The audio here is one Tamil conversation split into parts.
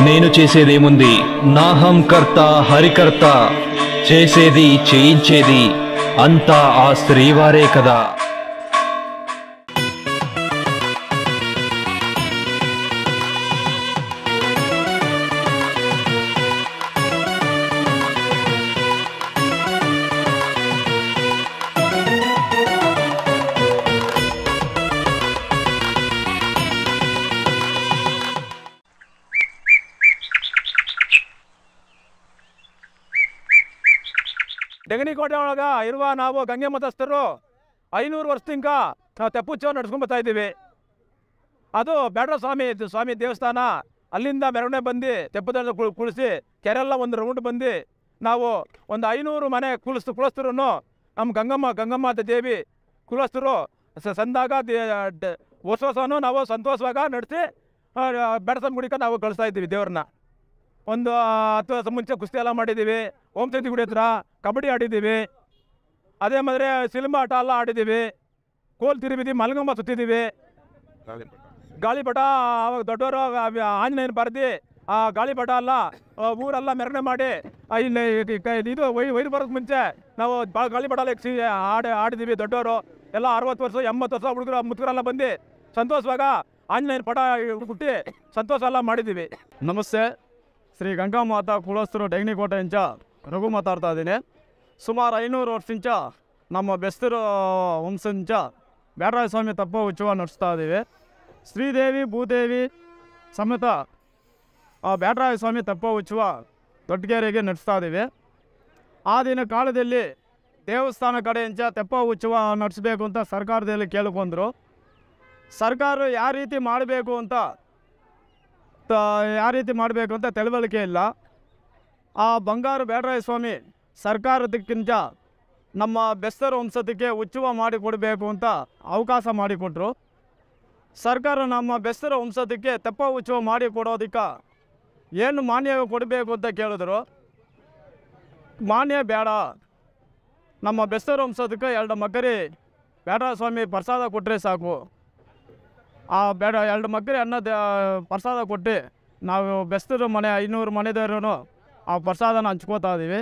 నేను చేసేదేముంది నాహం కర్త హరికర్త చేసేది చేయించేది అంతా ఆ శ్రీవారే కదా ಡೆಗನಿಕೋಟೆ ಒಳಗ ಇರುವ ನಾವು ಗಂಗೆ ಮತಸ್ಥರು ಐನೂರು ವರ್ಷದಿಂದ ನಾವು ತೆಪ್ಪುತ್ಸವ ನಡ್ಸ್ಕೊಂಡ್ ಬರ್ತಾ ಇದ್ದೀವಿ ಅದು ಬೇಡ ಸ್ವಾಮಿ ಇದು ಸ್ವಾಮಿ ದೇವಸ್ಥಾನ ಅಲ್ಲಿಂದ ಮೆರವಣಿಗೆ ಬಂದು ತೆಪ್ಪದಲ್ಲಿ ಕುಳ್ ಕುಳಿಸಿ ಕೆರೆಲ್ಲ ಒಂದು ರೌಂಡ್ ಬಂದು ನಾವು ಒಂದು ಐನೂರು ಮನೆ ಕುಳಿಸ್ ಕುಲಸ್ಥರು ನಮ್ಮ ಗಂಗಮ್ಮ ಗಂಗಮ್ಮ ದೇವಿ ಕುಲಸ್ಥರು ಸ- ಸಂದಾಗ ಹೊಸವನು ನಾವು ಸಂತೋಷವಾಗ ನಡೆಸಿ ಬೆಡಸನ್ ಗುಡಿಕ ನಾವು ಕಳಿಸ್ತಾ ಇದ್ದೀವಿ ದೇವ್ರನ್ನ ಒಂದು ಹತ್ತು ವರ್ಷ ಮುಂಚೆ ಕುಸ್ತಿ ಎಲ್ಲ ಮಾಡಿದ್ದೀವಿ ಓಂ ಶಕ್ತಿ ಗುಡಿ ಹತ್ರ ಕಬಡ್ಡಿ ಆಡಿದ್ದೀವಿ ಅದೇ ಮಾದ್ರೆ ಸಿನಿಮಾ ಆಟ ಎಲ್ಲ ಆಡಿದ್ದೀವಿ ಕೋಲ್ ತಿರುವಿದ್ದೀವಿ ಮಲಗಂಬ ಸುತ್ತಿದ್ದೀವಿ ಗಾಳಿಪಟ ಅವಾಗ ದೊಡ್ಡವರು ಆಂಜನೇಯನ ಬರ್ದು ಆ ಗಾಳಿಪಟ ಎಲ್ಲ ಆ, ಊರೆಲ್ಲ ಮೆರವಣಿಗೆ ಮಾಡಿ ಆ, ಇಲ್ಲಿ ಈ ಕ- ಇದು ವೈ ವೈರು ಬರೋಕ್ಕೆ ಮುಂಚೆ ನಾವು ಭಾಳ ಗಾಳಿಪಟ ಎಲ್ಲ ಎಕ್ಸಿ ಆಡಿ ಆಡಿದ್ದೀವಿ ದೊಡ್ಡವರು ಎಲ್ಲ ಅರವತ್ತು ವರ್ಷ ಎಂಬತ್ತು ವರ್ಷ ಹುಡುಗರು ಮುದುಕರೆಲ್ಲ ಬಂದು ಸಂತೋಷವಾಗ ಆಂಜನೇಯನ ಪಟ ಹುಟ್ಟಿ ಸಂತೋಷ ಎಲ್ಲ ಮಾಡಿದ್ದೀವಿ ನಮಸ್ತೆ ಶ್ರೀ ಗಂಗಾಮಾತಾ ಕುಳಸ್ಥರು ಡೈನಿಕೋಟೆಯಿಂದ ರಘು ಮಾತಾಡ್ತಾ ಇದ್ದೀನಿ ಸುಮಾರು ಐನೂರು ವರ್ಷದಿಂದ ನಮ್ಮ ಬೆಸ್ತರು ವಂಶದಿಂದ ಬ್ಯಾಟರಾಯ ಸ್ವಾಮಿ ತಪ್ಪ ಉತ್ಸವ ನಡೆಸ್ತಾ ಇದ್ದೀವಿ ಶ್ರೀದೇವಿ ಭೂದೇವಿ ಸಮೇತ ಆ ಬ್ಯಾಟರಾಯ ಸ್ವಾಮಿ ತಪ್ಪ ಉತ್ಸವ ದೊಡ್ಡಗೆರೆಗೆ ನಡೆಸ್ತಾ ಇದ್ದೀವಿ ಆ ದಿನ ಕಾಲದಲ್ಲಿ ದೇವಸ್ಥಾನ ಕಡೆಯಿಂದ ತೆಪ್ಪ ಉತ್ಸವ ನಡೆಸಬೇಕು ಅಂತ ಸರ್ಕಾರದಲ್ಲಿ ಕೇಳ್ಕೊಂಡ್ರು ಸರ್ಕಾರ ಯಾವ ರೀತಿ ಮಾಡಬೇಕು ಅಂತ ತ- ಯಾವ ರೀತಿ ಮಾಡಬೇಕು ಅಂತ ತಿಳುವಳಿಕೆ ಇಲ್ಲ ಆ ಬಂಗಾರು ಬೇಡರಾಯ ಸ್ವಾಮಿ ಸರ್ಕಾರದಕ್ಕಿಂತ ನಮ್ಮ ಬೆಸ್ತರ ವಂಶದಕ್ಕೆ ಉತ್ಸವ ಮಾಡಿಕೊಡಬೇಕು ಅಂತ ಅವಕಾಶ ಮಾಡಿಕೊಟ್ರು ಸರ್ಕಾರ ನಮ್ಮ ಬೆಸ್ತರ ವಂಶದಕ್ಕೆ ತೆಪ್ಪ ಉತ್ಸವ ಮಾಡಿ ಕೊಡೋದಕ್ಕೆ ಏನು ಮಾನ್ಯ ಕೊಡಬೇಕು ಅಂತ ಕೇಳಿದ್ರು ಮಾನ್ಯ ಬೇಡ ನಮ್ಮ ಬೆಸ್ತರ ವಂಶದಕ್ಕೆ ಎರಡು ಮಕ್ಕರಿ ಬೇಡ ಸ್ವಾಮಿ ಪ್ರಸಾದ ಕೊಟ್ಟರೆ ಸಾಕು ಆ ಬೇಡ ಎರಡು ಮಕ್ಕಳು ಅನ್ನದ ಪ್ರಸಾದ ಕೊಟ್ಟು ನಾವು ಬೆಸ್ತರು ಮನೆ ಐನೂರು ಮನೆದವರು ಆ ಪ್ರಸಾದನ ಹಂಚ್ಕೋತಾ ಇದ್ದೀವಿ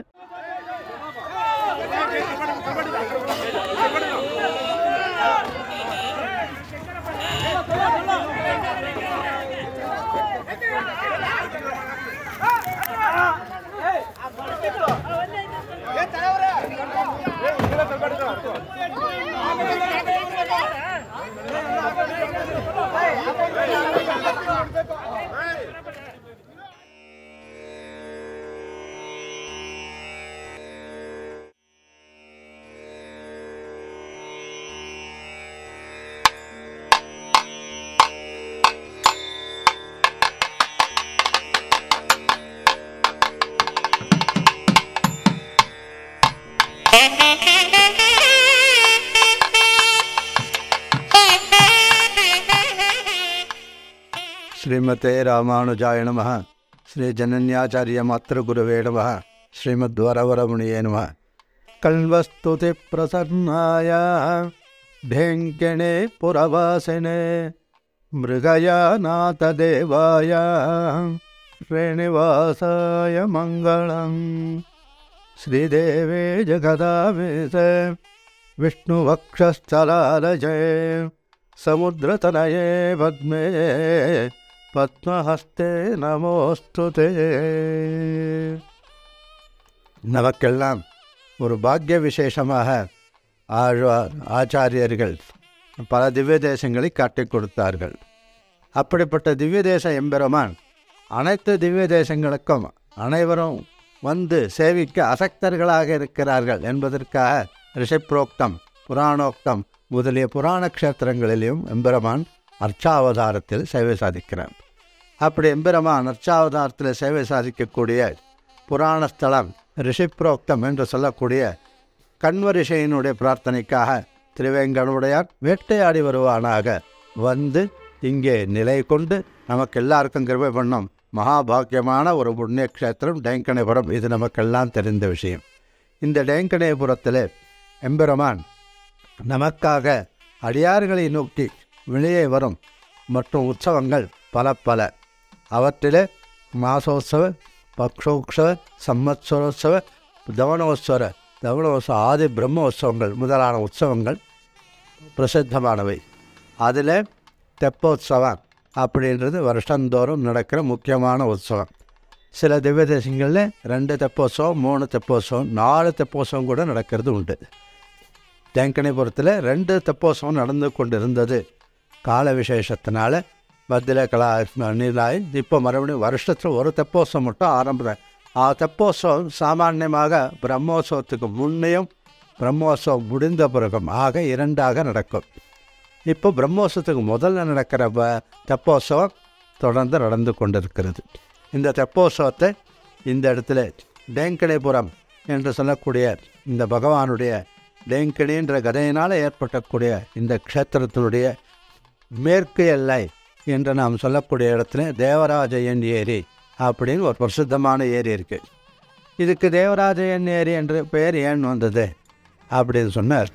ಶ್ರೀಮತೆ ರಾಮಾನುಜಾಯ ನಮಃ ಶ್ರೀ ಜನನ್ಯಾಚಾರ್ಯ ಮಾತೃಗುರುವೇ ನಮಃ ಶ್ರೀಮದ್ವರವರಮುನಿಯೇ ನಮಃ ಕಣ್ವಸ್ತುತಿ ಪ್ರಸನ್ನಾಯ ಢೇಂಕೆಣೆ ಪುರವಾಸಿನೆ ಮೃಗಯಾನಾಥ ದೇವಾಯ ಶ್ರೀನಿವಾಸಾಯ ಮಂಗಳಂ ಶ್ರೀದೇವೇ ಜಗದಾವೇಶ ವಿಷ್ಣುವಕ್ಷಸ್ಥಲಾಲಜಯ ಸಮುದ್ರತನಯೇ ಪದ್ಮೇ பத்மஹஸ்தே நமோஸ்துதே நமக்கெல்லாம் ஒரு பாக்கிய விசேஷமாக ஆழ்வார் ஆச்சாரியர்கள் பல திவ்ய தேசங்களை காட்டிக் கொடுத்தார்கள் அப்படிப்பட்ட திவ்ய தேச எம்பெருமான் அனைத்து திவ்ய தேசங்களுக்கும் அனைவரும் வந்து சேவிக்க அசக்தர்களாக இருக்கிறார்கள் என்பதற்காக ரிஷிப்ரோக்தம் புராணோக்தம் முதலிய புராண க்ஷேத்திரங்களிலும் எம்பெருமான் அர்ச்சாவதாரத்தில் சேவை சாதிக்கிறார் அப்படி எம்பெருமான் அர்ச்சாவதாரத்தில் சேவை சாதிக்கக்கூடிய புராண ஸ்தலம் ரிஷிப்ரோக்தம் என்று சொல்லக்கூடிய கண்வ ரிஷியினுடைய பிரார்த்தனைக்காக திருவேங்கடமுடையார் வேட்டையாடி வருவானாக வந்து இங்கே நிலை கொண்டு நமக்கு எல்லாருக்கும் கிருபை பண்ணும் மகாபாக்கியமான ஒரு புண்ணிய க்ஷேத்திரம் டேங்கனேபுரம் இது நமக்கெல்லாம் தெரிந்த விஷயம் இந்த டேங்கனேபுரத்தில் எம்பெருமான் நமக்காக அடியார்களை நோக்கி வெளியே வரும் மற்றும் உற்சவங்கள் பல பல அவற்றிலே மாசோத்சவ பக்ஷோத்சவ சம்மத்சரோத்சவ தவனோத்சவ தவனோத்சவ ஆதி பிரம்மோத்சவங்கள் முதலான உற்சவங்கள் பிரசித்தமானவை அதில் தெப்போத்சவம் அப்படின்றது வருஷந்தோறும் நடக்கிற முக்கியமான உற்சவம் சில திவ்ய தேசங்களில் ரெண்டு தெப்போத்சவம் மூணு தெப்போத்சவம் நாலு தெப்போத்சவம் கூட நடக்கிறது உண்டு தேங்கனிபுரத்தில் ரெண்டு தெப்போத்சவம் நடந்து கொண்டிருந்தது கால விசேஷத்தினால மத்தியில் கலா நீலாய் இப்போ மறுபடியும் வருஷத்தில் ஒரு தெப்போத்சவம் மட்டும் ஆரம்பிக்கிறேன் ஆ தெப்போத்சவம் சாமான்யமாக பிரம்மோத்சவத்துக்கு முன்னையும் பிரம்மோத்சவம் முடிந்த பிறகும் ஆக இரண்டாக நடக்கும் இப்போ பிரம்மோத்சவத்துக்கு முதல்ல நடக்கிற ப- தெப்போத்சவம் தொடர்ந்து நடந்து கொண்டிருக்கிறது இந்த தெப்போத்சவத்தை இந்த இடத்துல டேங்கனிபுரம் என்று சொல்லக்கூடிய இந்த பகவானுடைய டேங்கனின்ற கதையினால் ஏற்பட்டக்கூடிய இந்த க்ஷேத்திரத்தினுடைய மேற்கு எல்லை என்று நாம் சொல்லக்கூடிய இடத்துல தேவராஜயன் ஏரி அப்படின்னு ஒரு பிரசித்தமான ஏரி இருக்குது இதுக்கு தேவராஜயன் ஏரி என்ற பெயர் ஏன் வந்தது அப்படின்னு சொன்னார்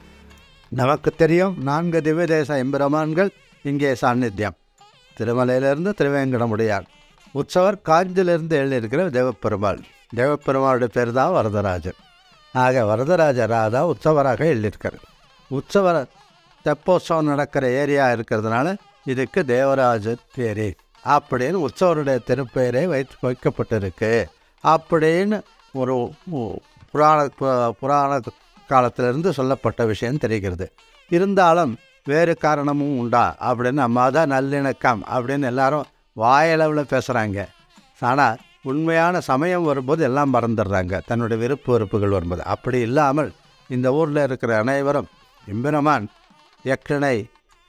நமக்கு தெரியும் நான்கு திவ்ய தேச எம்பெருமான்கள் இங்கே சாநித்தியம் திருமலையிலிருந்து திருவேங்கடமுடையார் உற்சவர் காஞ்சிலிருந்து எழுதியிருக்கிற தேவப்பெருமாள் தேவப்பெருமாளுடைய பேர் தான் வரதராஜர் ஆக வரதராஜ ராதா உற்சவராக எழுதியிருக்கார் உற்சவர தெப்போற்சவம் நடக்கிற ஏரியா இருக்கிறதுனால இதுக்கு தேவராஜர் பேரு அப்படின்னு உற்சவருடைய திருப்பெயரே வைத்து வைக்கப்பட்டிருக்கு அப்படின்னு ஒரு உ- புராண பு- புராண காலத்திலிருந்து சொல்லப்பட்ட விஷயம் தெரிகிறது இருந்தாலும் வேறு காரணமும் உண்டா அப்படின்னு மத நல்லிணக்கம் அப்படின்னு எல்லாரும் வாயளவில் பேசுகிறாங்க ஆனால் உண்மையான சமயம் வரும்போது எல்லாம் மறந்துடுறாங்க தன்னுடைய விருப்பு வெறுப்புகள் வரும்போது அப்படி இல்லாமல் இந்த ஊரில் இருக்கிற அனைவரும் எம்பெருமான் யக்ஷனை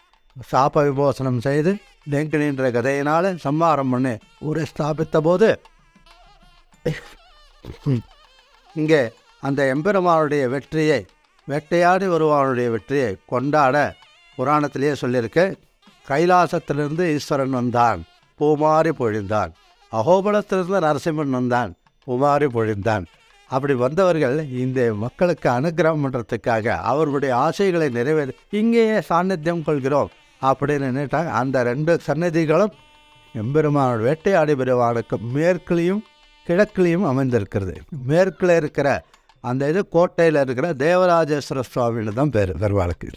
சாப விமோசனம் செய்து டெங்கினின்ற கதையினால் சம்மாரம் பண்ணி ஊரை ஸ்தாபித்த போது இங்கே அந்த எம்பெருமானுடைய வெற்றியை வேட்டையாடி வருவானுடைய வெற்றியை கொண்டாட புராணத்திலேயே சொல்லியிருக்கு கைலாசத்திலிருந்து ஈஸ்வரன் வந்தான் பூமாரி பொழிந்தான் அகோபலத்திலிருந்து நரசிம்மன் வந்தான் பூமாரி பொழிந்தான் அப்படி வந்தவர்கள் இந்த மக்களுக்கு அனுகிரகம் பண்ணுறதுக்காக அவர்களுடைய ஆசைகளை நிறைவேற இங்கேயே சாநித்தியம் கொள்கிறோம் அப்படின்னு நினைட்டாங்க அந்த ரெண்டு சன்னதிகளும் எம்பெருமானோட வேட்டையாடி பெருமானுக்கு மேற்குலையும் கிழக்குலையும் அமைந்திருக்கிறது மேற்கில் இருக்கிற அந்த இது கோட்டையில் இருக்கிற தேவராஜேஸ்வர சுவாமின்னு தான் பேர் பெருமாளுக்கு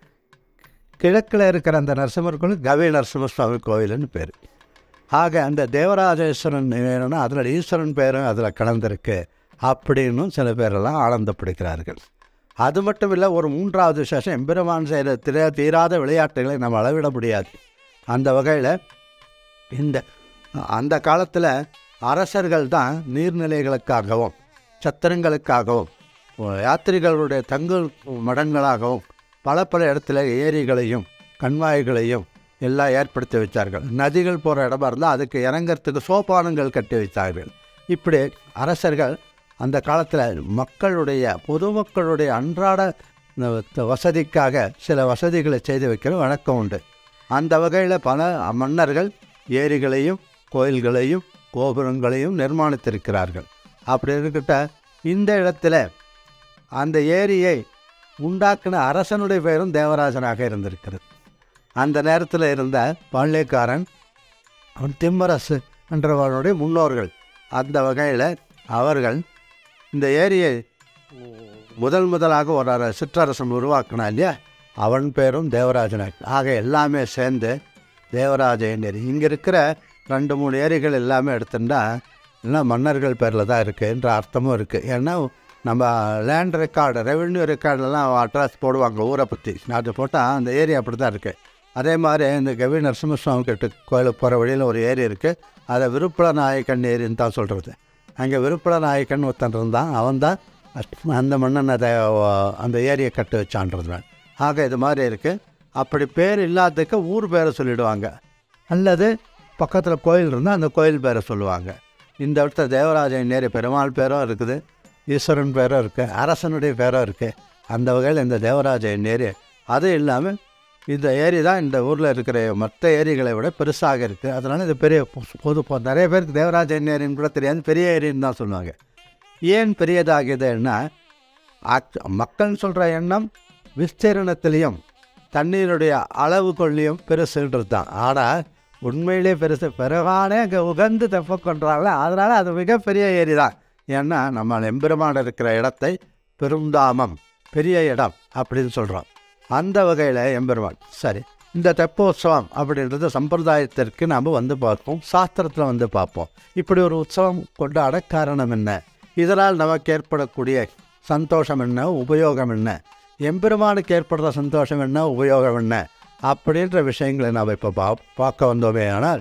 கிழக்கில் இருக்கிற அந்த நரசிம்மர் கோவில் கவி நரசிம்ம சுவாமி கோவில்னு பேர் ஆக அந்த தேவராஜேஸ்வரன் வேணும்னா அதில் ஈஸ்வரன் பேரும் அதில் கலந்திருக்கு அப்படின்னும் சில பேரெல்லாம் ஆனந்தப்படுகிறார்கள் அது மட்டும் இல்லை ஒரு மூன்றாவது விசேஷம் எம்பெருமான் செய்கிற திர தீராத விளையாட்டுகளை நம்ம அளவிட முடியாது அந்த வகையில் இந்த அந்த காலத்தில் அரசர்கள் தான் நீர்நிலைகளுக்காகவும் சத்திரங்களுக்காகவும் யாத்திரிகளுடைய தங்கு மடங்களாகவும் பல பல இடத்துல ஏரிகளையும் கண்மாய்களையும் எல்லாம் ஏற்படுத்தி வைத்தார்கள் நதிகள் போகிற இடமா இருந்தால் அதுக்கு இறங்கறதுக்கு சோபானங்கள் கட்டி வைத்தார்கள் இப்படி அரசர்கள் அந்த காலத்தில் மக்களுடைய பொதுமக்களுடைய அன்றாட அஹ், வசதிக்காக சில வசதிகளை செய்து வைக்கிற வழக்கம் உண்டு அந்த வகையில் பல மன்னர்கள் ஏரிகளையும் கோயில்களையும் கோபுரங்களையும் நிர்மாணித்திருக்கிறார்கள் அப்படி இருக்கிட்ட இந்த இடத்துல அந்த ஏரியை உண்டாக்கின அரசனுடைய பெயரும் தேவராஜனாக இருந்திருக்கிறது அந்த நேரத்தில் இருந்த பாண்டியக்காரன் அவன் திம்மரசு என்றவனுடைய முன்னோர்கள் அந்த வகையில் அவர்கள் இந்த ஏரியை முதல் முதலாக ஒரு அர- சிற்றரசன் உருவாக்கினான் இல்லையா அவன் பேரும் தேவராஜனாக ஆக எல்லாமே சேர்ந்து தேவராஜ ஏரி இங்கே இருக்கிற ரெண்டு மூணு ஏரிகள் எல்லாமே எடுத்துட்டா எல்லாம் மன்னர்கள் பேரில் தான் இருக்குன்ற அர்த்தமும் இருக்குது ஏன்னா நம்ம லேண்ட் ரெக்கார்டு ரெவென்யூ ரெக்கார்டெல்லாம் அட்ரஸ் போடுவாங்க ஊரை பற்றி அது போட்டால் அந்த ஏரி அப்படி தான் இருக்குது அதே மாதிரி இந்த கவி நரசிம்மசுவாமி கிட்ட கோயிலுக்கு போகிற வழியில் ஒரு ஏரி இருக்குது அதை விருப்பல நாயக்கன் ஏரின்னு தான் சொல்கிறது அங்கே விருப்பல நாயக்கன் ஒருத்தன் இருந்தான் அவன் தான் அந்த மன்னன் அதை அந்த ஏரியை கட்டி வச்சான்றதுனால ஆக இது மாதிரி இருக்குது அப்படி பேர் இல்லாததுக்கு ஊர் பேரை சொல்லிடுவாங்க அல்லது பக்கத்தில் கோயில் இருந்தால் அந்த கோயில் பேரை சொல்லுவாங்க இந்த இடத்துல தேவராஜன் நேரு பெருமாள் பேரும் இருக்குது ஈஸ்வரன் பேரும் இருக்குது அரசனுடைய பேரும் இருக்குது அந்த வகையில் இந்த தேவராஜன் நேரு அது இல்லாமல் இந்த ஏரி தான் இந்த ஊரில் இருக்கிற மற்ற ஏரிகளை விட பெருசாக இருக்குது அதனால் இது பெரிய பொ- பொது பொ- நிறைய பேருக்கு தேவராஜன் ஏரின்னு கூட தெரியாது பெரிய ஏரின்னு தான் சொல்லுவாங்க ஏன் பெரியதாகுதுன்னா ஆக்- மக்கள் சொல்கிற எண்ணம் விஸ்தீரணத்திலையும் தண்ணீருடைய அளவு கொள்ளியும் பெருசுன்றது தான் ஆனால் உண்மையிலே பெருசு பிறகானே அங்கே உகந்து தெப்ப கொண்டாங்களே அதனால் அது மிகப்பெரிய ஏரி தான் ஏன்னா நம்ம எம்பெருமான் இருக்கிற இடத்தை பெருந்தாமம் பெரிய இடம் அப்படின்னு சொல்கிறோம் அந்த வகையில் எம்பெருமான் சரி இந்த தெப்போற்சவம் அப்படின்றது சம்பிரதாயத்திற்கு நாம் வந்து பார்ப்போம் சாஸ்திரத்தில் வந்து பார்ப்போம் இப்படி ஒரு உற்சவம் கொண்டாட காரணம் என்ன இதனால் நமக்கு ஏற்படக்கூடிய சந்தோஷம் என்ன உபயோகம் என்ன எம்பெருமானுக்கு ஏற்படுற சந்தோஷம் என்ன உபயோகம் என்ன அப்படின்ற விஷயங்களை நாம் இப்போ பா பார்க்க வந்தோமே ஆனால்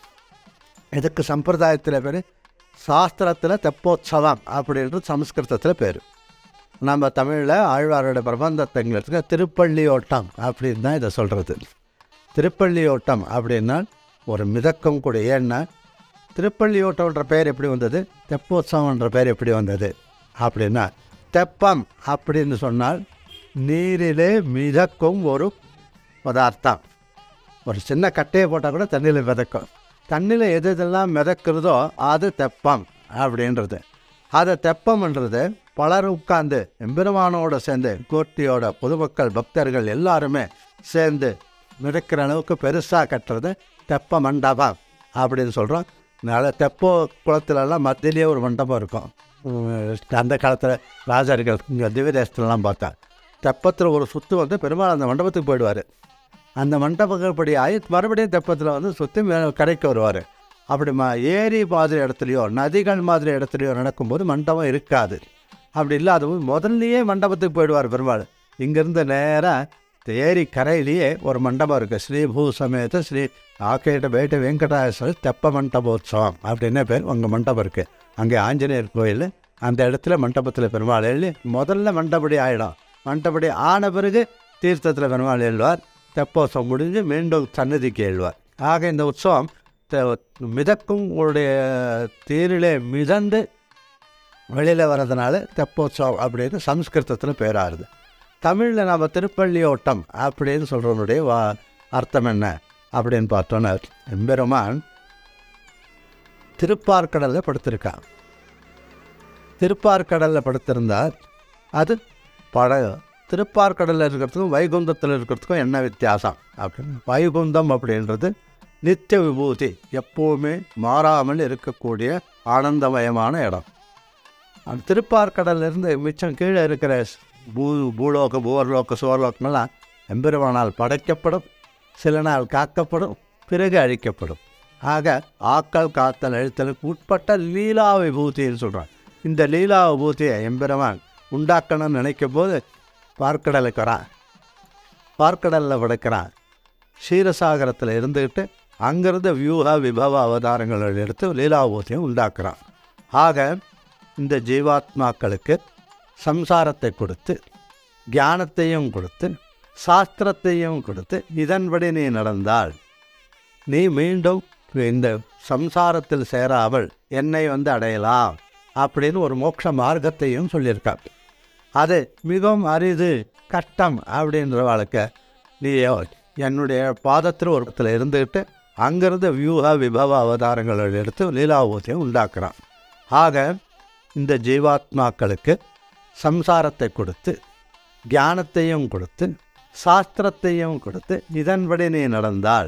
இதுக்கு சம்பிரதாயத்தில் பேர் சாஸ்திரத்தில் தெப்போற்சவம் அப்படின்றது சமஸ்கிருதத்தில் பேர் நம்ம தமிழில் ஆழ்வாரோட பிரபந்தத்தைங்களுக்கு திருப்பள்ளி ஓட்டம் அப்படின்னு தான் இதை சொல்கிறது திருப்பள்ளி ஓட்டம் அப்படின்னா ஒரு மிதக்கம் கூட ஏன்னா திருப்பள்ளி ஓட்டம்ன்ற பேர் எப்படி வந்தது தெப்போற்சவம்ன்ற பேர் எப்படி வந்தது அப்படின்னா தெப்பம் அப்படின்னு சொன்னால் நீரிலே மிதக்கும் ஒரு பதார்த்தம் ஒரு சின்ன கட்டையை போட்டால் கூட தண்ணியில் மிதக்கும் தண்ணியில் எது எதெல்லாம் மிதக்கிறதோ அது தெப்பம் அப்படின்றது அதை தெப்பம்ன்றது பலர் உட்கார்ந்து எம்பெருமானோட சேர்ந்து கோட்டியோட பொதுமக்கள் பக்தர்கள் எல்லாருமே சேர்ந்து மிதக்கிற அளவுக்கு பெருசாக கட்டுறது தெப்ப மண்டபம் அப்படின்னு சொல்கிறோம் நல்ல தெப்போ குளத்துலலாம் மத்தியிலேயே ஒரு மண்டபம் இருக்கும் உம், அந்த காலத்தில் ராஜார்கள் இங்கே திவ்யதேசத்துலலாம் பார்த்தா தெப்பத்தில் ஒரு சுற்று வந்து பெருமாள் அந்த மண்டபத்துக்கு போயிடுவார் அந்த மண்டபப்படி ஆகி மறுபடியும் தெப்பத்தில் வந்து சுற்றி மே கரைக்கு வருவார் அப்படி ம ஏரி மாதிரி இடத்துலையோ நதிகள் மாதிரி இடத்துலையோ நடக்கும்போது மண்டபம் இருக்காது அப்படி இல்லாதவும் முதல்லையே மண்டபத்துக்கு போயிடுவார் பெருமாள் இங்கேருந்து நேராக ஏரி கரையிலேயே ஒரு மண்டபம் இருக்குது ஸ்ரீ பூ சமேத ஸ்ரீ ஆக்கேட்ட பேட்ட வெங்கடாஸ்வரர் தெப்ப மண்டபோத்சவம் அப்படின்னே பேர் உங்கள் மண்டபம் இருக்குது அங்கே ஆஞ்சநேயர் கோயில் அந்த இடத்துல மண்டபத்தில் பெருமாள் எழுதி முதல்ல மண்டபடி ஆகிடும் மண்டபடி ஆன பிறகு தீர்த்தத்தில் பெருமாள் எழுவார் தெப்போத்சவம் முடிஞ்சு மீண்டும் சன்னதிக்கு எழுவார் ஆக இந்த உற்சவம் தெ- மிதக்கும் உடைய தேரிலே மிதந்து வெளியில் வர்றதுனால தெப்போத்சவம் அப்படின்னு சம்ஸ்கிருதத்தில் பேராகுது தமிழில் நம்ம திருப்பள்ளி ஓட்டம் அப்படின்னு சொல்கிறவனுடைய வா அர்த்தம் என்ன அப்படின்னு பார்த்தோன்னா எம்பெருமான் திருப்பார்கடலில் படுத்திருக்கான் திருப்பார்கடலில் படுத்திருந்தார் அது பட திருப்பார்கடலில் இருக்கிறதுக்கும் வைகுந்தத்தில் இருக்கிறதுக்கும் என்ன வித்தியாசம் அப்படின்னு வைகுந்தம் அப்படின்றது நித்திய விபூதி எப்போவுமே மாறாமல் இருக்கக்கூடிய ஆனந்தமயமான இடம் அந்த திருப்பார்கடல்ல இருந்து மிச்சம் கீழே இருக்கிற பூ பூலோக பூவர்லோக சுவர்லோகமெல்லாம் எம்பெருமானால் படைக்கப்படும் சில நாள் காக்கப்படும் பிறகு அழிக்கப்படும் ஆக ஆக்கல் காத்தல் அழித்தலுக்கு உட்பட்ட லீலா விபூதின்னு சொல்கிறான் இந்த லீலா விபூதியை எம்பெருமான் உண்டாக்கணும்னு நினைக்கும் போது பார்க்கடலுக்கு வரான் பார்க்கடலில் படைக்கிறான் க்ஷீரசாகரத்தில் இருந்துக்கிட்டு அங்கிருந்து வியூக விபவ அவதாரங்களை எடுத்து லீலாபூதியை உண்டாக்குறான் ஆக இந்த ஜீவாத்மாக்களுக்கு சம்சாரத்தை கொடுத்து ஞானத்தையும் கொடுத்து சாஸ்திரத்தையும் கொடுத்து இதன்படி நீ நடந்தால் நீ மீண்டும் இந்த சம்சாரத்தில் சேராமல் என்னை வந்து அடையலாம் அப்படின்னு ஒரு மோட்ச மார்க்கத்தையும் சொல்லியிருக்கார் அது மிகவும் அரிது கஷ்டம் அப்படின்ற வாழ்க்கை நீ என்னுடைய பாதத்தில் ஒரு இடத்துல இருந்துக்கிட்டு அங்கிருந்து வியூக விபவ அவதாரங்களை எடுத்து லீலாபூதியை உண்டாக்குறான் ஆக இந்த ஜீவாத்மாக்களுக்கு சம்சாரத்தை கொடுத்து ஞானத்தையும் கொடுத்து சாஸ்திரத்தையும் கொடுத்து இதன்படி நீ நடந்தால்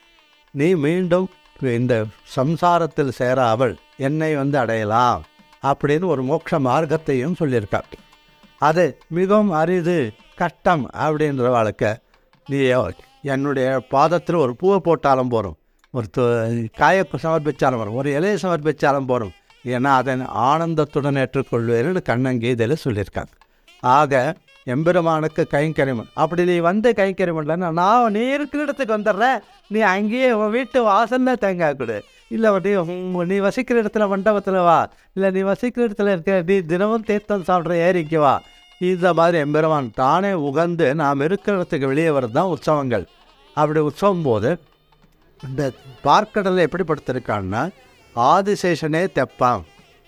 நீ மீண்டும் இந்த சம்சாரத்தில் சேராமல் என்னை வந்து அடையலாம் அப்படின்னு ஒரு மோட்ச மார்க்கத்தையும் சொல்லியிருக்கார் அது மிகவும் அரிது கஷ்டம் அப்படின்ற வாழ்க்கை நீ என்னுடைய பாதத்தில் ஒரு பூவை போட்டாலும் போகிறோம் ஒரு து காயை சமர்ப்பிச்சாலும் வரும் ஒரு இலையை சமர்ப்பிச்சாலும் போகிறோம் ஏன்னா அதை ஆனந்தத்துடன் ஏற்றுக்கொள்வேன்னு கண்ணன் கீதையில் சொல்லியிருக்காங்க ஆக எம்பெருமானுக்கு கைங்கரியம் அப்படி நீ வந்து கைங்கரியம் பண்ணலன்னா நான் நீ இருக்கிற இடத்துக்கு வந்துடுறேன் நீ அங்கேயே உன் வீட்டு வாசல்ல தேங்காய் கொடு இல்லை நீ உம் நீ வசிக்கிற இடத்துல மண்டபத்தில் வா இல்லை நீ வசிக்கிற இடத்துல இருக்க நீ தினமும் தீர்த்தம் சாப்பிட்ற ஏரிக்கு வா இந்த மாதிரி எம்பெருமான் தானே உகந்து நாம் இருக்கிற இடத்துக்கு வெளியே வர்றது தான் உற்சவங்கள் அப்படி உற்சவம் போது இந்த பார்க்கடலை எப்படி படுத்திருக்கான்னா ஆதிசேஷனே தெப்பான்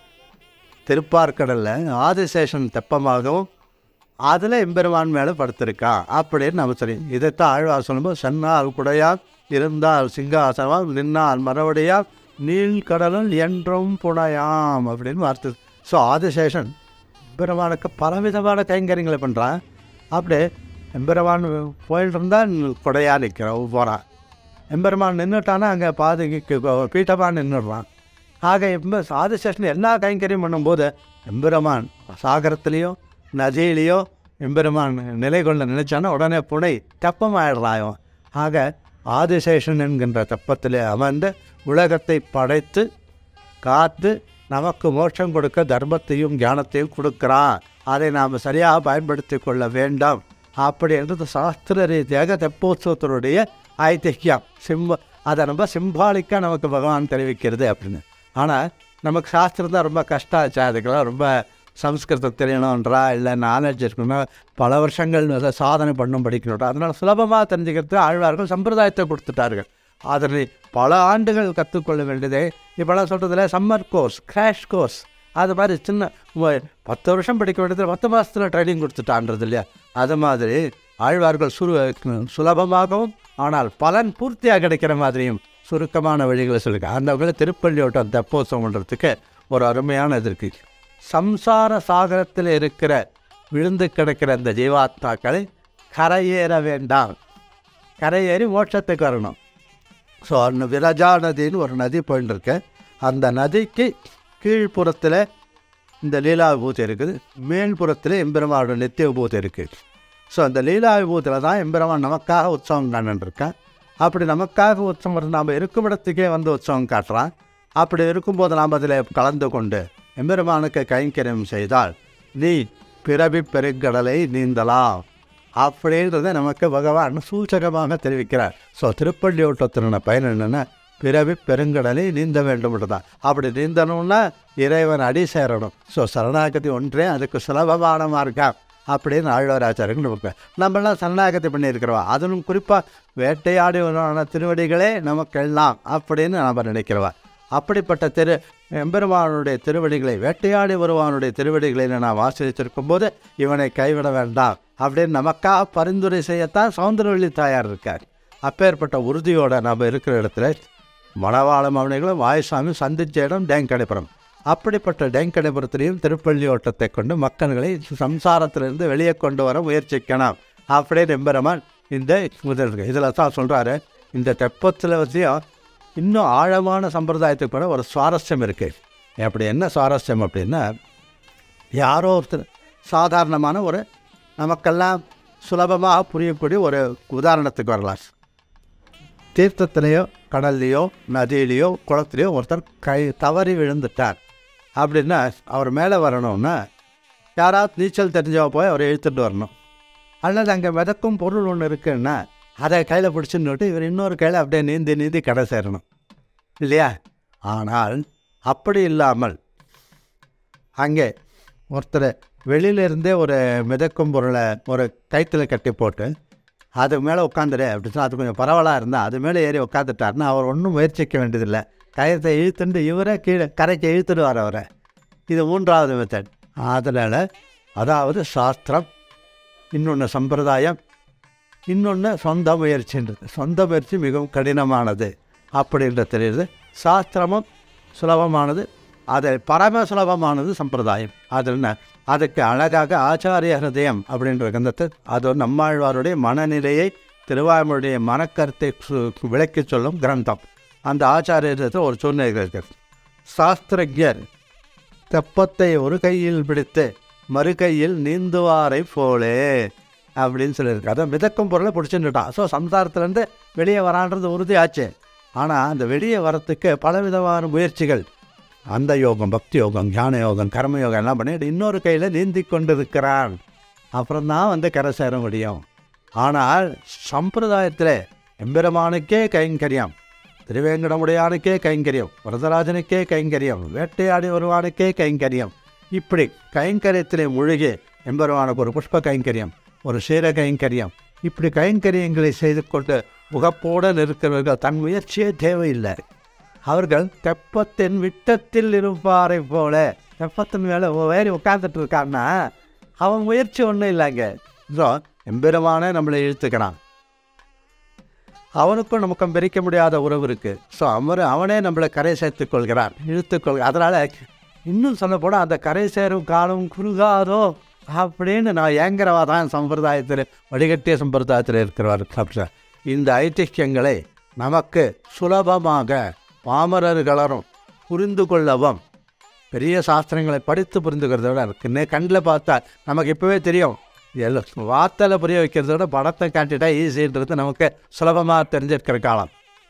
திருப்பார்க்கடலில் ஆதிசேஷன் தெப்பமாகவும் அதில் எம்பெருமான் மேலே படுத்திருக்கான் அப்படின்னு நம்ம சொல்லி இதைத்தான் ஆழ்வார் சொல்லும்போது சென்னால் குடையால் இருந்தால் சிங்காசனம் நின்னால் மறுபடியால் நீழ்கடலும் என்றும் புனையாம் அப்படின்னு வார்த்தை ஸோ ஆதிசேஷன் எம்பெருமானுக்கு பலவிதமான கைங்கரியங்களை பண்ணுறான் அப்படியே எம்பெருமான் போயிட்டு இருந்தால் கொடையாக நிற்கிறான் போகிறான் எம்பெருமான் நின்றுட்டானா அங்கே பாதுகைக்கு பீட்டமான் நின்றுடுறான் ஆக எம்ப ஆதிசேஷன் எல்லா கைங்கரியம் பண்ணும்போது எம்பெருமான் சாகரத்துலேயோ நதியிலையோ எம்பெருமான் நிலை கொள்ள நினைச்சானா உடனே புனை தெப்பமாயிடுறாயும் ஆக ஆதிசேஷன் என்கின்ற தெப்பத்திலே அமர்ந்து உலகத்தை படைத்து காத்து நமக்கு மோட்சம் கொடுக்க தர்மத்தையும் ஞானத்தையும் கொடுக்குறான் அதை நாம் சரியாக பயன்படுத்தி கொள்ள வேண்டாம் அப்படி என்றது சாஸ்திர ரீதியாக தெப்போத்சவத்தினுடைய ஐதிஹ்யம் சிம்ப அதை ரொம்ப சிம்பாலிக்காக நமக்கு பகவான் தெரிவிக்கிறது அப்படின்னு ஆனால் நமக்கு சாஸ்திரம் தான் ரொம்ப கஷ்டம் ஆச்சு அதுக்கெல்லாம் ரொம்ப சம்ஸ்கிருதம் தெரியணுன்றா இல்லை நாலேஜ் இருக்கணும் பல வருஷங்கள் அதை சாதனை பண்ணும் படிக்கணும் அதனால் சுலபமாக தெரிஞ்சுக்கிறது ஆழ்வார்கள் சம்பிரதாயத்தை கொடுத்துட்டார்கள் அதனை பல ஆண்டுகள் கற்றுக்கொள்ள வேண்டியதே இப்போலாம் சொல்கிறதுல சம்மர் கோர்ஸ் கிராஷ் கோர்ஸ் அது மாதிரி சின்ன ம- பத்து வருஷம் படிக்க வேண்டியது பத்து மாதத்தில் ட்ரைனிங் கொடுத்துட்டான்றது இல்லையா அது மாதிரி ஆழ்வார்கள் சுரு சுலபமாகவும் ஆனால் பலன் பூர்த்தியாக கிடைக்கிற மாதிரியும் சுருக்கமான வழிகளை சொல்லியிருக்காங்க அந்த வகையில் திருப்பள்ளியோட்டம் தெப்போத்சவம் பண்ணுறதுக்கு ஒரு அருமையான இது இருக்குது சம்சார சாகரத்தில் இருக்கிற விழுந்து கிடக்கிற அந்த ஜீவாத்மாக்களை கரையேற வேண்டாம் கரையேறி மோட்சத்துக்கு வரணும் ஸோ அந்த விரஜா நதின்னு ஒரு நதி போயின்னு இருக்கு அந்த நதிக்கு கீழ்ப்புறத்தில் இந்த லீலா விபூதி இருக்குது மேல்புறத்தில் எம்பெருமானோட நித்திய விபூதி இருக்குது ஸோ அந்த லீலா விபூதியில் தான் எம்பெருமான் நமக்காக உற்சவம் காணுன்றிருக்கான் அப்படி நமக்காக உற்சவம் நாம் இருக்கும் இடத்துக்கே வந்து உற்சவம் காட்டுறான் அப்படி இருக்கும்போது நாம் அதில் கலந்து கொண்டு எம்பெருமானுக்கு கைங்கரியம் செய்தால் நீ பிறவி பெருங்கடலை நீந்தலாம் அப்படின்றத நமக்கு பகவான் சூச்சகமாக தெரிவிக்கிறார் ஸோ திருப்பள்ளியோட்டத்தின பயன் என்னென்னா பிறவி பெருங்கடலை நீந்த வேண்டும் தான் அப்படி நீந்தணும்னா இறைவன் அடி சேரணும் ஸோ சரணாகதி ஒன்றே அதுக்கு சுலபமான மார்க்கம் அப்படின்னு ஆழ்வாராச்சாரியர்கள் நமக்கு நம்மளாம் சரணாகதி பண்ணியிருக்கிறோம் அதுவும் குறிப்பாக வேட்டையாடி வருவான திருவடிகளே நமக்கெல்லாம் அப்படின்னு நாம் நினைக்கிறவா அப்படிப்பட்ட திரு எம்பெருமானுடைய திருவடிகளை வேட்டையாடி வருவானுடைய திருவடிகளை நாம் ஆசிரியத்திருக்கும் போது இவனை கைவிட வேண்டாம் அப்படின்னு நமக்காக பரிந்துரை செய்யத்தான் சௌந்தரவள்ளி தாயார் இருக்கார் அப்பேற்பட்ட உறுதியோட நாம் இருக்கிற இடத்துல மணவாளம் அவனைகளும் வாயுசாமி சந்திச்ச இடம் டேங்கடைப்புறம் அப்படிப்பட்ட டேங்கடைப்புறத்திலையும் திருப்பள்ளி ஓட்டத்தை கொண்டு மக்களை சம்சாரத்திலிருந்து வெளியே கொண்டு வர முயற்சிக்கணும் அப்படின்னு எம்பெருமான் இந்த முதல் இருக்கு இதில் தான் சொல்கிறாரு இந்த தெப்பத்தில் வச்சியும் இன்னும் ஆழமான சம்பிரதாயத்துக்கு போன ஒரு சுவாரஸ்யம் இருக்குது அப்படி என்ன சுவாரஸ்யம் அப்படின்னா யாரோ ஒருத்தர் சாதாரணமான ஒரு நமக்கெல்லாம் சுலபமாக புரியக்கூடிய ஒரு உதாரணத்துக்கு வரலாம் தீர்த்தத்திலேயோ கடல்லையோ நதியிலையோ குளத்துலையோ ஒருத்தர் கை தவறி விழுந்துட்டார் அப்படின்னா அவர் மேலே வரணும்னா யாராவது நீச்சல் தெரிஞ்சவ போய் அவரை இழுத்துட்டு வரணும் அல்லது அங்கே மிதக்கும் பொருள் ஒன்று இருக்குன்னா அதை கையில் பிடிச்சுன்னுட்டு இவர் இன்னொரு கையில் அப்படியே நீந்தி நீந்தி கடை சேரணும் இல்லையா ஆனால் அப்படி இல்லாமல் அங்கே ஒருத்தர் வெளியிலேருந்தே ஒரு மிதக்கும் பொருளை ஒரு கைத்தில் கட்டி போட்டு அது மேலே உட்காந்துரு அப்படி சொன்னா அது கொஞ்சம் பரவலாக இருந்தால் அது மேலே ஏறி உட்காந்துட்டாருன்னா அவர் ஒன்றும் முயற்சிக்க வேண்டியதில்லை கயத்தை இழுத்துட்டு இவரே கீழே கரைக்கு இழுத்துடுவார் அவரை இது மூன்றாவது மெத்தட் அதனால் அதாவது சாஸ்திரம் இன்னொன்று சம்பிரதாயம் இன்னொன்று சொந்த முயற்சின்றது சொந்த முயற்சி மிகவும் கடினமானது அப்படின்ற தெரியுது சாஸ்திரமும் சுலபமானது அது பரம சுலபமானது சம்பிரதாயம் அது என்ன அதுக்கு அழகாக ஆச்சாரிய ஹிருதயம் அப்படின்ற கிரந்தத்தை அது ஒரு நம்மாழ்வாருடைய மனநிலையை திருவாய்மொழிய மனக்கருத்தை சு- விளக்கிச் சொல்லும் கிரந்தம் அந்த ஆச்சாரியத்தில் ஒரு சூழ்நிலை இருக்கிறது சாஸ்திரஜர் தெப்பத்தை ஒரு கையில் பிடித்து மறு கையில் நீந்துவாரை போலே அப்படின்னு சொல்லியிருக்கு அதான் மிதக்கும் பொருளை பிடிச்சுட்டான் ஸோ சம்சாரத்துலேருந்து வெளியே வரான்றது உறுதியாச்சு ஆனால் அந்த வெளியே வரத்துக்கு பலவிதமான முயற்சிகள் அந்த யோகம் பக்தி யோகம் ஞான யோகம் கர்ம யோகம் எல்லாம் பண்ணிட்டு இன்னொரு கையில் நீந்தி கொண்டிருக்கிறான் அப்புறம் தான் வந்து கரை சேர முடியும் ஆனால் சம்பிரதாயத்தில் எம்பெருமானுக்கே கைங்கரியம் திருவேங்கடமுடையானுக்கே கைங்கரியம் வரதராஜனுக்கே கைங்கரியம் வேட்டையாடி வருவானுக்கே கைங்கரியம் இப்படி கைங்கரியத்திலே முழுகி எம்பெருமானுக்கு ஒரு புஷ்ப கைங்கரியம் ஒரு சீர கைங்கரியம் இப்படி கைங்கரியங்களை செய்து கொண்டு முகப்போடு இருக்கிறவர்கள் தன் முயற்சியே தேவையில்லை அவர்கள் தெப்பத்தின் விட்டத்தில் இருப்பாரை போல தெப்பத்தின் மேலே வேறி உட்காந்துட்டு இருக்கான்னா அவன் முயற்சி ஒன்றும் இல்லைங்க ஸோ எம்பெருமானே நம்மளை இழுத்துக்கிறான் அவனுக்கும் நமக்கும் பிரிக்க முடியாத உறவு இருக்குது ஸோ அவர் அவனே நம்மளை கரை சேர்த்துக் கொள்கிறான் இழுத்துக்கொள் அதனால் இன்னும் சொல்ல போனால் அந்த கரை சேரும் காலம் குறுகாதோ அப்படின்னு நான் ஏங்குறவா தான் சம்பிரதாயத்தில் வடிகட்டிய சம்பிரதாயத்தில் இருக்கிறவர் அப்படின்னா இந்த ஐதிஹ்யங்களை நமக்கு சுலபமாக பாமரர்களும் புரிந்து கொள்ளவும் பெரிய சாஸ்திரங்களை படித்து புரிந்துக்கிறத விட இருக்குன்னு கண்ணில் பார்த்தா நமக்கு இப்போவே தெரியும் எல்லாம் வார்த்தையில் புரிய வைக்கிறத விட படத்தை காட்டிட்டா ஈஸின்றது நமக்கு சுலபமாக தெரிஞ்சிருக்கிற காலம்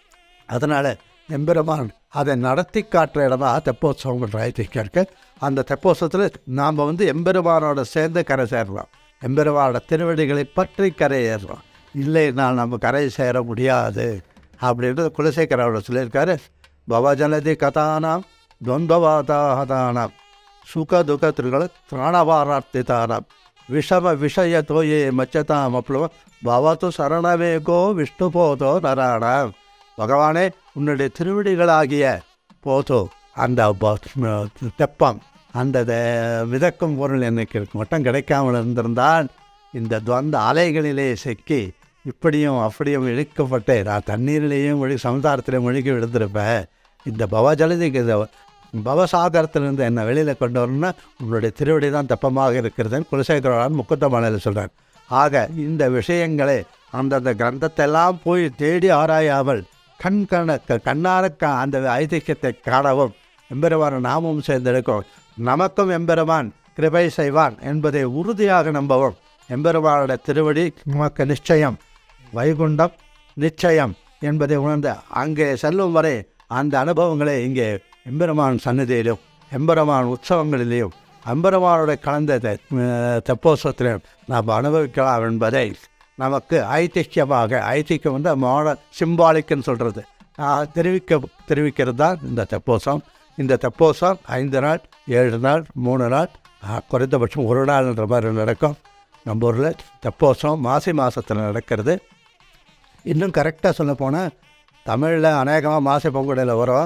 அதனால் எம்பெருமான் அதை நடத்தி காட்டுற இடமா தெப்போத்சவம் இருக்கு அந்த தெப்போத்சவத்தில் நாம் வந்து எம்பெருமானோட சேர்ந்து கரை சேரலாம் எம்பெருமானோட திருவடிகளை பற்றி கரை ஏறுறோம் இல்லைன்னா நம்ம கரை சேர முடியாது அப்படின்றது குலசேகரோட சொல்லியிருக்காரு பவஜலதி கதானாம் துவந்தவாதாதானாம் சுக துக திருಗಳ ತ್ರಾಣವಾರಾರ್ಥಿತಾನಾಂ ವಿಷಮ ವಿಷಯ ತೋಯೇ மச்சதாமப்ளவ பவத்து சரணவேகோ விஷ்ணு போதோ நராண பகவானே உன்னுடைய திருவிடிகளாகிய போதோ அந்த ப- தெப்பம் அந்த தே- மிதக்கும் பொருள் எனக்கு மட்டும் கிடைக்காமல் இருந்திருந்தால் இந்த துவந்த அலைகளிலே சிக்கி இப்படியும் அப்படியும் இழுக்கப்பட்டு நான் தண்ணீரிலேயும் மொழி சமுதாரத்திலே முழுகி விழுந்திருப்பேன் இந்த பவஜலதிக்கு இந்த பவசாகரத்திலிருந்து என்னை வெளியில் கொண்டு வரணும்னா உன்னுடைய திருவடி தான் தெப்பமாக இருக்கிறதுன்னு குலசேகரன் முக்குத்த மாநில சொல்கிறார் ஆக இந்த விஷயங்களை அந்தந்த கிரந்தத்தெல்லாம் போய் தேடி ஆராயாமல் கண் கண க- கண்ணார க- அந்த ஐதிக்கியத்தை காணவும் எம்பெருமான நாமும் சேர்ந்தெடுக்கும் நமக்கும் எம்பெருமான் கிருபை செய்வான் என்பதை உறுதியாக நம்பவும் எம்பெருமானோட திருவடி நமக்கு நிச்சயம் வைகுண்டம் நிச்சயம் என்பதை உணர்ந்து அங்கே செல்லும் வரை அந்த அனுபவங்களை இங்கே எம்பெருமான் சந்நிதியிலும் எம்பெருமான் உற்சவங்களிலேயும் எம்பெருமானோட கலந்த தெ- அஹ் தெப்போத்சவத்திலும் நாம் அனுபவிக்கலாம் என்பதை நமக்கு ஐதிக்கியமாக ஐதிக்கியம் வந்து மாட சிம்பாலிக்குன்னு சொல்கிறது தெரிவிக்க தெரிவிக்கிறது தான் இந்த தெப்போத்சவம் இந்த தெப்போத்சவம் ஐந்து நாள் ஏழு நாள் மூணு நாள் ஆஹ், குறைந்தபட்சம் ஒரு நாள்ன்ற மாதிரி நடக்கும் நம்ம ஊரில் தெப்போத்சவம் மாசி மாதத்தில் நடக்கிறது இன்னும் கரெக்டாக சொல்ல போனால் தமிழில் அநேகமாக மாசி பொங்குடையில் வரும்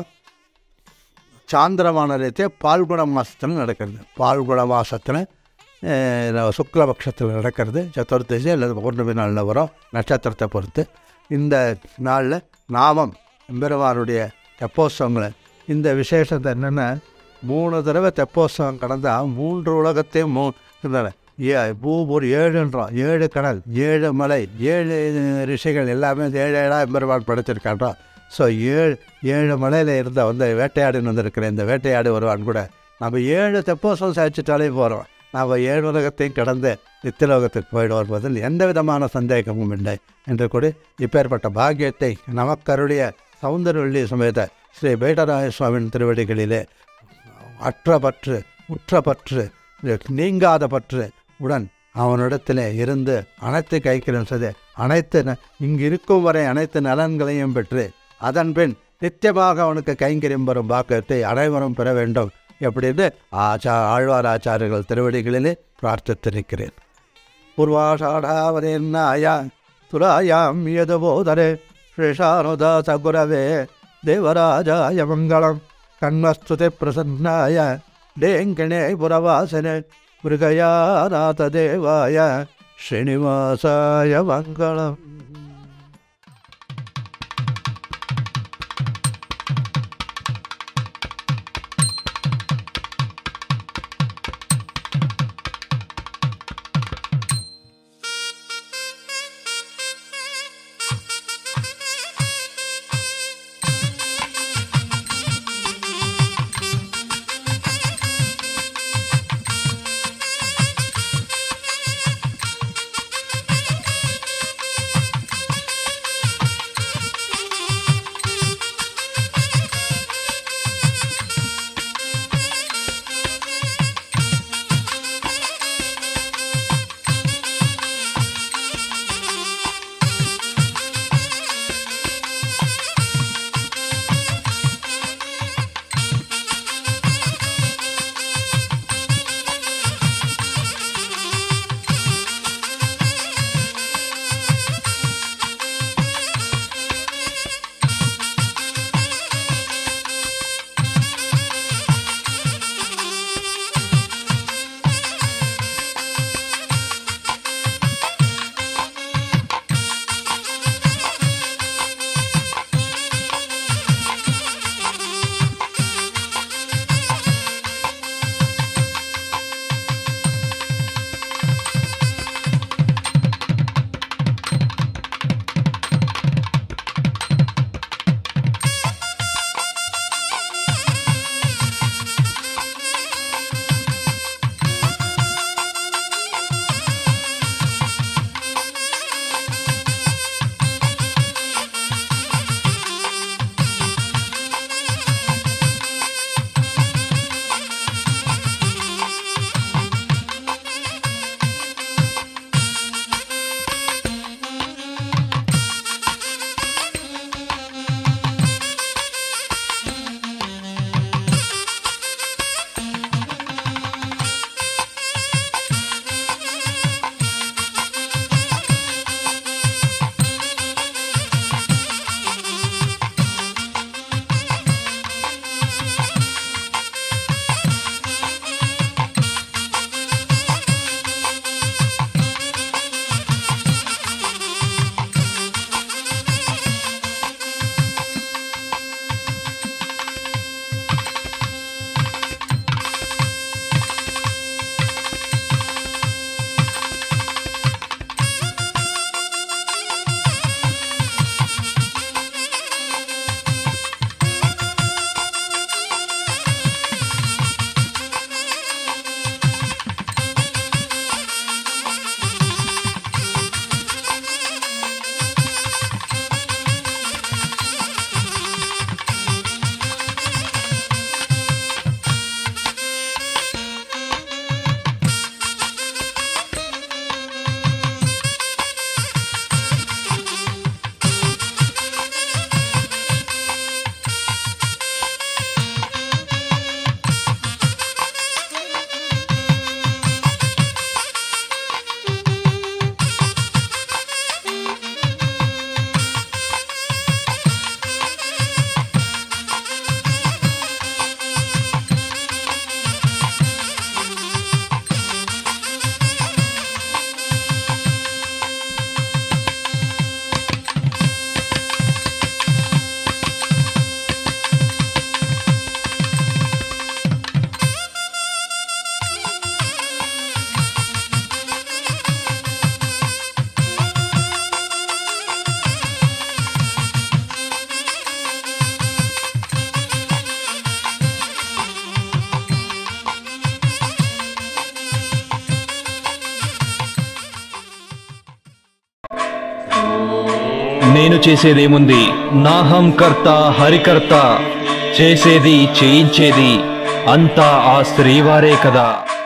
சாந்திரமான ரீதியாக பால்குண மாதத்தில் நடக்கிறது பால்குண மாதத்தில் சுக்லபக்ஷத்தில் நடக்கிறது சதுர்த்தசி அல்லது பௌர்ணமி நாளில் வரும் நட்சத்திரத்தை பொறுத்து இந்த நாளில் நாமம் எம்பெருமானுடைய தெப்போத்சவங்களை இந்த விசேஷத்தை என்னென்னா மூணு தடவை தெப்போத்சவம் கடந்தால் மூன்று உலகத்தையும் மூ இருந்தன ஏ பூ ஒரு ஏழுன்றோம் ஏழு கடல் ஏழு மலை ஏழு ரிஷிகள் எல்லாமே ஏழு ஏழாக எம்பெருமான் படைச்சிருக்கான்றோம் ஸோ ஏழு ஏழு மலையில் இருந்த வந்து வேட்டையாடின்னு வந்திருக்கிற இந்த வேட்டையாடி வருவான் கூட நம்ம ஏழு தெப்போத்சவம் சாதிச்சிட்டாலே போகிறோம் நாம் ஏழு உலகத்தையும் கடந்து நித்தியலோகத்துக்கு போயிடுவோம் என்பதில் எந்த விதமான சந்தேகமும் இல்லை என்று கூட இப்பேற்பட்ட பாக்கியத்தை நமக்கருடைய சௌந்தரவள்ளி சமேத ஸ்ரீ பேட்டராய சுவாமியின் திருவடிகளிலே அற்ற பற்று உற்ற பற்று நீங்காத பற்று உடன் அவனிடத்தில் இருந்து அனைத்து கைக்கிறம் செய்து அனைத்து ந- இங்கு இருக்கும் வரை அனைத்து நலன்களையும் பெற்று அதன் பின் நித்தியமாக அவனுக்கு கைங்கரியம் வரும் பாக்கியத்தை அனைவரும் பெற வேண்டும் எப்படின்னு ஆச்சா ஆழ்வார் ஆச்சாரியர்கள் திருவடிகளிலே பிரார்த்தித்திருக்கிறேன் பூர்வாஷாடாவதேன்னாய துலாயாம் யதுபோதரே ஸ்ரீஷானுதாச குரவே தேவராஜாய மங்களம் கண்மஸ்துதி பிரசன்னாய டேங்கிணே புரவாசனே மிருகயாநாத தேவாய ஸ்ரீனிவாசாய மங்களம் నేను చేసేదేముంది నాహం కర్త హరికర్త చేసేది చేయించేది అంతా ఆ శ్రీవారే కదా